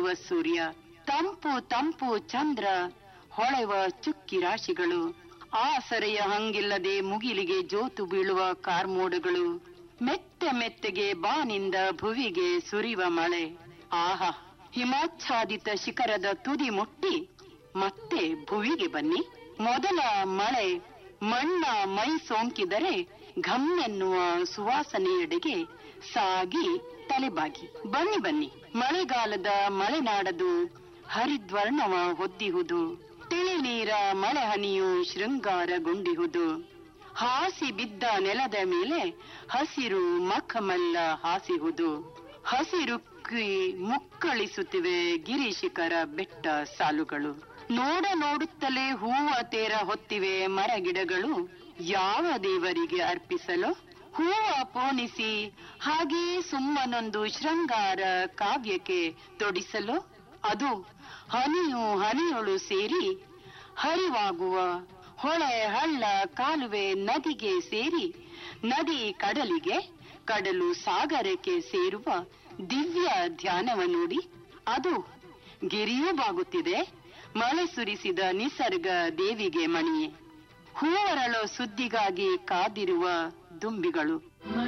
ಸೂರ್ಯ ತಂಪು ತಂಪು ಚಂದ್ರ ಹೊಳೆವ ಚುಕ್ಕಿ ರಾಶಿಗಳು ಆಸರೆಯ ಹಂಗಿಲ್ಲದೆ ಮುಗಿಲಿಗೆ ಜೋತು ಬೀಳುವ ಕಾರ್ಮೋಡಗಳು ಮೆತ್ತ ಮೆತ್ತಗೆ ಬಾನಿಂದ ಭುವಿಗೆ ಸುರಿವ ಮಳೆ ಆಹಾ ಹಿಮಾಚ್ಛಾದಿತ ಶಿಖರದ ತುದಿ ಮುಟ್ಟಿ ಮತ್ತೆ ಭುವಿಗೆ ಬನ್ನಿ ಮೊದಲ ಮಳೆ ಮಣ್ಣ ಮೈ ಸೋಂಕಿದರೆ ಘಮ್ಮೆನ್ನುವ ಸುವಾಸನೆಯೆಡೆಗೆ ಸಾಗಿ ತಲೆಬಾಗಿ ಬನ್ನಿ ಬನ್ನಿ ಮಳೆಗಾಲದ ಮಲೆನಾಡದು ಹರಿದ್ವರ್ಣವ ಹೊದ್ದಿಹುದು ತಿಳಿ ನೀರ ಮಳೆ ಹನಿಯು ಶೃಂಗಾರಗೊಂಡಿಹುದು ಹಾಸಿ ಬಿದ್ದ ನೆಲದ ಮೇಲೆ ಹಸಿರು ಮಖಮಲ್ಲ ಹಾಸಿಹುದು ಹಸಿರುಕ್ಕಿ ಮುಕ್ಕಳಿಸುತ್ತಿವೆ ಗಿರಿಶಿಖರ ಬೆಟ್ಟ ಸಾಲುಗಳು ನೋಡ ನೋಡುತ್ತಲೇ ಹೂವ ತೇರ ಹೊತ್ತಿವೆ ಮರಗಿಡಗಳು ಯಾವ ದೇವರಿಗೆ ಅರ್ಪಿಸಲು ಹೂವ ಪೋಣಿಸಿ ಹಾಗೆಯೇ ಸುಮ್ಮನೊಂದು ಶೃಂಗಾರ ಕಾವ್ಯಕ್ಕೆ ತೊಡಿಸಲು ಅದು ಹನಿಯು ಹನಿಯೊಳು ಸೇರಿ ಹರಿವಾಗುವ ಹೊಳೆ ಹಳ್ಳ ಕಾಲುವೆ ನದಿಗೆ ಸೇರಿ ನದಿ ಕಡಲಿಗೆ ಕಡಲು ಸಾಗರಕ್ಕೆ ಸೇರುವ ದಿವ್ಯ ಧ್ಯಾನವ ನೋಡಿ ಅದು ಗಿರಿಯೂ ಬಾಗುತ್ತಿದೆ ಮಳೆ ಸುರಿಸಿದ ನಿಸರ್ಗ ದೇವಿಗೆ ಮಣಿಯೇ ಹೂವರಳೋ ಸುದ್ದಿಗಾಗಿ ಕಾದಿರುವ ದುಂಬಿಗಳು